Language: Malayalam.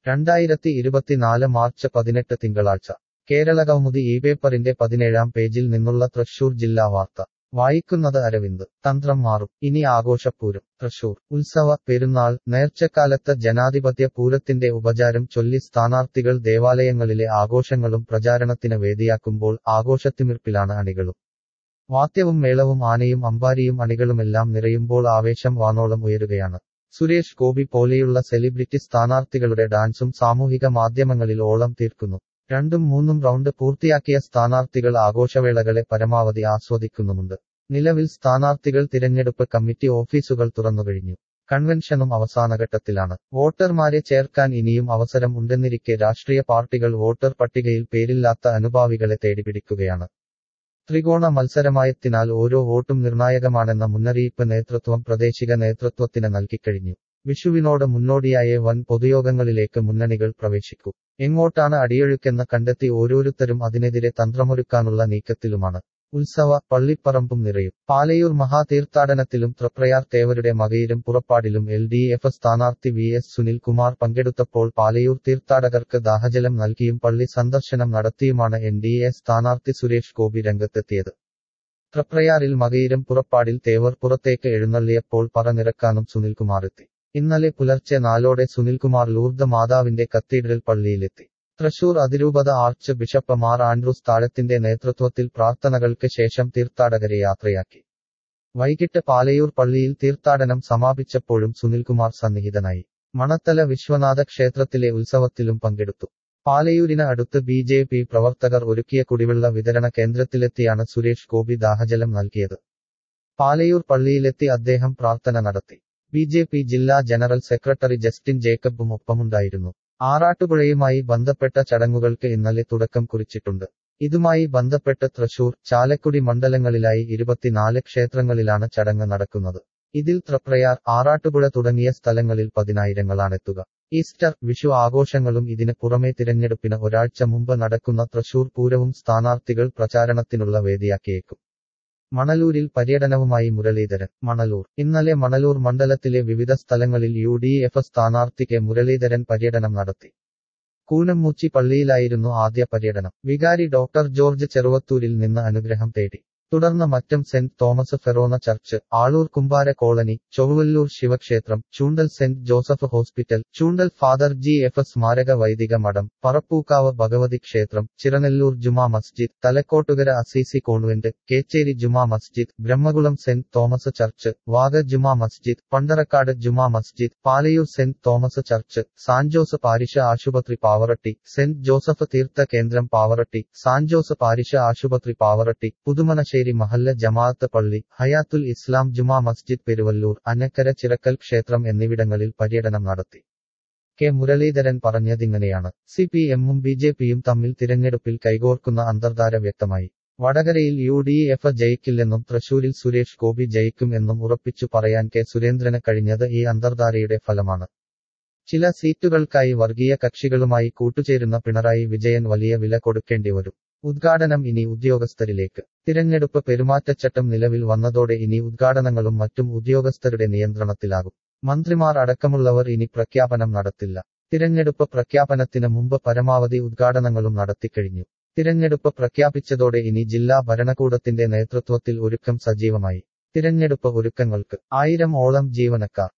രണ്ടായിരത്തി ഇരുപത്തിനാല് മാർച്ച് പതിനെട്ട് തിങ്കളാഴ്ച കേരള കൗമുദി ഈ പേപ്പറിന്റെ പതിനേഴാം പേജിൽ നിന്നുള്ള തൃശൂർ ജില്ലാ വാർത്ത വായിക്കുന്നത് അരവിന്ദ് തന്ത്രം മാറും ഇനി ആഘോഷപ്പൂരം തൃശൂർ ഉത്സവ പെരുന്നാൾ നേർച്ചക്കാലത്ത് ജനാധിപത്യ പൂരത്തിന്റെ ഉപചാരം ചൊല്ലി സ്ഥാനാർത്ഥികൾ ദേവാലയങ്ങളിലെ ആഘോഷങ്ങളും പ്രചാരണത്തിന് വേദിയാക്കുമ്പോൾ ആഘോഷത്തിമിർപ്പിലാണ് അണികളും വാദ്യവും മേളവും ആനയും അമ്പാരിയും അണികളുമെല്ലാം നിറയുമ്പോൾ ആവേശം വാനോളം ഉയരുകയാണ് സുരേഷ് ഗോപി പോലെയുള്ള സെലിബ്രിറ്റി സ്ഥാനാർത്ഥികളുടെ ഡാൻസും സാമൂഹിക മാധ്യമങ്ങളിൽ ഓളം തീർക്കുന്നു രണ്ടും മൂന്നും റൗണ്ട് പൂർത്തിയാക്കിയ സ്ഥാനാർത്ഥികൾ ആഘോഷവേളകളെ പരമാവധി ആസ്വദിക്കുന്നുമുണ്ട് നിലവിൽ സ്ഥാനാർത്ഥികൾ തിരഞ്ഞെടുപ്പ് കമ്മിറ്റി ഓഫീസുകൾ തുറന്നുകഴിഞ്ഞു കൺവെൻഷനും അവസാനഘട്ടത്തിലാണ് വോട്ടർമാരെ ചേർക്കാൻ ഇനിയും അവസരം ഉണ്ടെന്നിരിക്കെ രാഷ്ട്രീയ പാർട്ടികൾ വോട്ടർ പട്ടികയിൽ പേരില്ലാത്ത അനുഭാവികളെ തേടിപിടിക്കുകയാണ് ത്രികോണ മത്സരമായത്തിനാൽ ഓരോ വോട്ടും നിർണായകമാണെന്ന മുന്നറിയിപ്പ് നേതൃത്വം പ്രാദേശിക നേതൃത്വത്തിന് നൽകിക്കഴിഞ്ഞു വിഷുവിനോട് മുന്നോടിയായ വൻ പൊതുയോഗങ്ങളിലേക്ക് മുന്നണികൾ പ്രവേശിക്കൂ എങ്ങോട്ടാണ് അടിയൊഴുക്കെന്ന് കണ്ടെത്തി ഓരോരുത്തരും അതിനെതിരെ തന്ത്രമൊരുക്കാനുള്ള നീക്കത്തിലുമാണ് ഉത്സവ പള്ളിപ്പറമ്പും നിറയും പാലയൂർ മഹാതീർത്ഥാടനത്തിലും തൃപ്രയാർ തേവരുടെ മകയിലും പുറപ്പാടിലും എൽ ഡി എഫ് സ്ഥാനാർത്ഥി വി എസ് സുനിൽകുമാർ പങ്കെടുത്തപ്പോൾ പാലയൂർ തീർത്ഥാടകർക്ക് ദാഹജലം നൽകിയും പള്ളി സന്ദർശനം നടത്തിയുമാണ് എൻ ഡി എ സ്ഥാനാർത്ഥി സുരേഷ് ഗോപി രംഗത്തെത്തിയത് തൃപ്രയാറിൽ മകയിലും പുറപ്പാടിൽ തേവർ പുറത്തേക്ക് എഴുന്നള്ളിയപ്പോൾ പറ നിറക്കാനും സുനിൽകുമാറെത്തി ഇന്നലെ പുലർച്ചെ നാലോടെ സുനിൽകുമാർ ലൂർദ് മാതാവിന്റെ കത്തീഡ്രൽ പള്ളിയിലെത്തി തൃശൂർ അതിരൂപത ആർച്ച് ബിഷപ്പ് മാർ ആൻഡ്രൂസ് താഴത്തിന്റെ നേതൃത്വത്തിൽ പ്രാർത്ഥനകൾക്ക് ശേഷം തീർത്ഥാടകരെ യാത്രയാക്കി വൈകിട്ട് പാലയൂർ പള്ളിയിൽ തീർത്ഥാടനം സമാപിച്ചപ്പോഴും സുനിൽകുമാർ സന്നിഹിതനായി മണത്തല വിശ്വനാഥ ക്ഷേത്രത്തിലെ ഉത്സവത്തിലും പങ്കെടുത്തു പാലയൂരിന് അടുത്ത് ബി ജെ പി പ്രവർത്തകർ ഒരുക്കിയ കുടിവെള്ള വിതരണ കേന്ദ്രത്തിലെത്തിയാണ് സുരേഷ് ഗോപി ദാഹജലം നൽകിയത് പാലയൂർ പള്ളിയിലെത്തി അദ്ദേഹം പ്രാർത്ഥന നടത്തി ബി ജെ പി ജില്ലാ ജനറൽ സെക്രട്ടറി ജസ്റ്റിൻ ജേക്കബും ഒപ്പമുണ്ടായിരുന്നു ആറാട്ടുപുഴയുമായി ബന്ധപ്പെട്ട ചടങ്ങുകൾക്ക് ഇന്നലെ തുടക്കം കുറിച്ചിട്ടുണ്ട് ഇതുമായി ബന്ധപ്പെട്ട് തൃശൂർ ചാലക്കുടി മണ്ഡലങ്ങളിലായി ഇരുപത്തിനാല് ക്ഷേത്രങ്ങളിലാണ് ചടങ്ങ് നടക്കുന്നത് ഇതിൽ തൃപ്രയാർ ആറാട്ടുപുഴ തുടങ്ങിയ സ്ഥലങ്ങളിൽ പതിനായിരങ്ങളാണെത്തുക ഈസ്റ്റർ വിഷു ആഘോഷങ്ങളും ഇതിന് പുറമെ തിരഞ്ഞെടുപ്പിന് ഒരാഴ്ച മുമ്പ് നടക്കുന്ന തൃശൂർ പൂരവും സ്ഥാനാർത്ഥികൾ പ്രചാരണത്തിനുള്ള വേദിയാക്കിയേക്കും മണലൂരിൽ പര്യടനവുമായി മുരളീധരൻ മണലൂർ ഇന്നലെ മണലൂർ മണ്ഡലത്തിലെ വിവിധ സ്ഥലങ്ങളിൽ യു ഡി എഫ് സ്ഥാനാർത്ഥി കെ മുരളീധരൻ പര്യടനം നടത്തി കൂനമ്മൂച്ചി പള്ളിയിലായിരുന്നു ആദ്യ പര്യടനം വികാരി ഡോക്ടർ ജോർജ് ചെറുവത്തൂരിൽ നിന്ന് അനുഗ്രഹം തേടി തുടർന്ന് Mattam Saint Thomas forane church Aloor Kumbara colony Chowalloor ശിവക്ഷേത്രം Choondal Saint Joseph hospital Choondal Father G F സ്മാരക വൈദിക മഠം പറപ്പൂക്കാവ് ഭഗവതി ക്ഷേത്രം ചിറനെല്ലൂർ ജുമാ മസ്ജിദ് തലക്കോട്ടുകര അസീസി കോൺവെന്റ് കേച്ചേരി ജുമാ മസ്ജിദ് ബ്രഹ്മകുളം സെന്റ് തോമസ് ചർച്ച് വാഗ ജുമാ മസ്ജിദ് പണ്ടറക്കാട് ജുമാ മസ്ജിദ് Palayoor Saint Thomas church San Jose parish ആശുപത്രി പാവറട്ടി സെന്റ് ജോസഫ് തീർത്ഥ കേന്ദ്രം പാവറട്ടി സാൻജോസ് പാരിഷ ആശുപത്രി പാവറട്ടി പുതുമനശ്ശേരി മഹല്ല ജമാഅത്ത് പള്ളി ഹയാത്തുൽ ഇസ്ലാം ജുമാ മസ്ജിദ് പെരുവല്ലൂർ അനക്കര ചിറക്കൽ ക്ഷേത്രം എന്നിവിടങ്ങളിൽ പര്യടനം നടത്തി കെ മുരളീധരൻ പറഞ്ഞതിങ്ങനെയാണ് സി പി എമ്മും ബി ജെ പിയും തമ്മിൽ തിരഞ്ഞെടുപ്പിൽ കൈകോർക്കുന്ന അന്തർധാര വ്യക്തമായി വടകരയിൽ യു ഡി എഫ് ജയിക്കില്ലെന്നും തൃശൂരിൽ സുരേഷ് ഗോപി ജയിക്കും എന്നും ഉറപ്പിച്ചു പറയാൻ കെ സുരേന്ദ്രന് കഴിഞ്ഞത് ഈ അന്തർധാരയുടെ ഫലമാണ് ചില സീറ്റുകൾക്കായി വർഗീയ കക്ഷികളുമായി കൂട്ടുചേരുന്ന പിണറായി വിജയൻ വലിയ വില കൊടുക്കേണ്ടി വരും ഉദ്ഘാടനം ഇനി ഉദ്യോഗസ്ഥരിലേക്ക് തിരഞ്ഞെടുപ്പ് പെരുമാറ്റച്ചട്ടം നിലവിൽ വന്നതോടെ ഇനി ഉദ്ഘാടനങ്ങളും മറ്റും ഉദ്യോഗസ്ഥരുടെ നിയന്ത്രണത്തിലാകും മന്ത്രിമാർ അടക്കമുള്ളവർ ഇനി പ്രഖ്യാപനം നടത്തില്ല തിരഞ്ഞെടുപ്പ് പ്രഖ്യാപനത്തിന് മുമ്പ് പരമാവധി ഉദ്ഘാടനങ്ങളും നടത്തിക്കഴിഞ്ഞു തിരഞ്ഞെടുപ്പ് പ്രഖ്യാപിച്ചതോടെ ഇനി ജില്ലാ ഭരണകൂടത്തിന്റെ നേതൃത്വത്തിൽ ഒരുക്കം സജീവമായി തിരഞ്ഞെടുപ്പ് ഒരുക്കങ്ങൾക്ക് ആയിരം ഓളം ജീവനക്കാർ